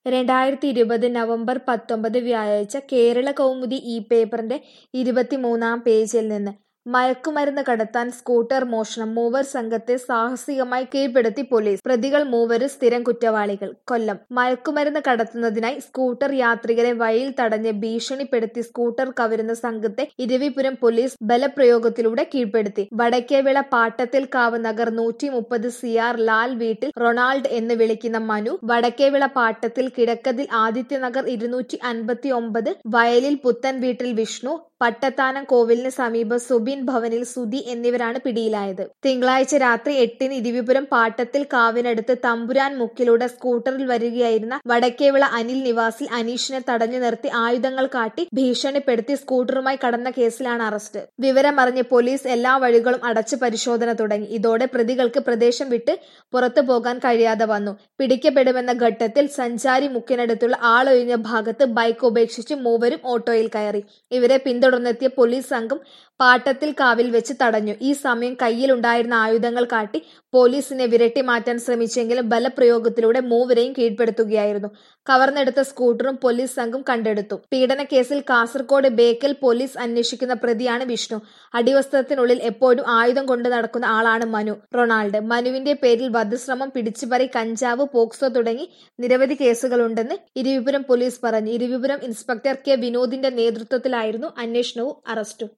രണ്ടായിരത്തി ഇരുപത് നവംബർ പത്തൊമ്പത് വ്യാഴാഴ്ച കേരള കൗമുദി ഈ പേപ്പറിന്റെ ഇരുപത്തിമൂന്നാം പേജിൽ നിന്ന് മയക്കുമരുന്ന് കടത്താൻ സ്കൂട്ടർ മോഷണം മൂവർ സംഘത്തെ സാഹസികമായി കീഴ്പ്പെടുത്തി പോലീസ് പ്രതികൾ മൂവരും സ്ഥിരം കുറ്റവാളികൾ കൊല്ലം മയക്കുമരുന്ന് കടത്തുന്നതിനായി സ്കൂട്ടർ യാത്രികരെ വഴിയിൽ തടഞ്ഞ് ഭീഷണിപ്പെടുത്തി സ്കൂട്ടർ കവരുന്ന സംഘത്തെ ഇരവിപുരം പോലീസ് ബലപ്രയോഗത്തിലൂടെ കീഴ്പ്പെടുത്തി വടക്കേവിള പാട്ടത്തിൽ കാവ് നഗർ നൂറ്റി മുപ്പത് സിആർ ലാൽ വീട്ടിൽ റൊണാൾഡ് എന്ന് വിളിക്കുന്ന മനു വടക്കേവിള പാട്ടത്തിൽ കിഴക്കതിൽ ആദിത്യനഗർ ഇരുന്നൂറ്റി അൻപത്തി ഒമ്പത് വയലിൽ പുത്തൻ വീട്ടിൽ വിഷ്ണു പട്ടത്താനം കോവിലിന് സമീപം സുബിൻ ഭവനിൽ സുധി എന്നിവരാണ് പിടിയിലായത് തിങ്കളാഴ്ച രാത്രി എട്ടിന് ഇരിവിപുരം പാട്ടത്തിൽ കാവിനടുത്ത് തമ്പുരാൻ മുക്കിലൂടെ സ്കൂട്ടറിൽ വരികയായിരുന്ന വടക്കേവിള അനിൽ നിവാസിൽ അനീഷിനെ തടഞ്ഞു നിർത്തി ആയുധങ്ങൾ കാട്ടി ഭീഷണിപ്പെടുത്തി സ്കൂട്ടറുമായി കടന്ന കേസിലാണ് അറസ്റ്റ് വിവരമറിഞ്ഞ് പോലീസ് എല്ലാ വഴികളും അടച്ച് പരിശോധന തുടങ്ങി ഇതോടെ പ്രതികൾക്ക് പ്രദേശം വിട്ട് പുറത്തു പോകാൻ കഴിയാതെ വന്നു പിടിക്കപ്പെടുമെന്ന ഘട്ടത്തിൽ സഞ്ചാരി മുക്കിനടുത്തുള്ള ആളൊഴിഞ്ഞ ഭാഗത്ത് ബൈക്ക് ഉപേക്ഷിച്ച് മൂവരും ഓട്ടോയിൽ കയറി ഇവരെ പിന്തുടർന്നെത്തിയ പോലീസ് സംഘം പാട്ടത്തിൽ കാവിൽ വെച്ച് തടഞ്ഞു ഈ സമയം കയ്യിലുണ്ടായിരുന്ന ആയുധങ്ങൾ കാട്ടി പോലീസിനെ വിരട്ടി മാറ്റാൻ ശ്രമിച്ചെങ്കിലും ബലപ്രയോഗത്തിലൂടെ മൂവരെയും കീഴ്പ്പെടുത്തുകയായിരുന്നു കവർന്നെടുത്ത സ്കൂട്ടറും പോലീസ് സംഘം കണ്ടെടുത്തു പീഡന കേസിൽ കാസർകോട് ബേക്കൽ പോലീസ് അന്വേഷിക്കുന്ന പ്രതിയാണ് വിഷ്ണു അടിവസ്ത്രത്തിനുള്ളിൽ എപ്പോഴും ആയുധം കൊണ്ട് നടക്കുന്ന ആളാണ് മനു റൊണാൾഡ് മനുവിന്റെ പേരിൽ വധശ്രമം പിടിച്ചുപറി കഞ്ചാവ് പോക്സോ തുടങ്ങി നിരവധി കേസുകളുണ്ടെന്ന് ഇരവിപുരം പോലീസ് പറഞ്ഞു ഇരവിപുരം ഇൻസ്പെക്ടർ കെ വിനോദിന്റെ നേതൃത്വത്തിലായിരുന്നു അന്വേഷണവും അറസ്റ്റും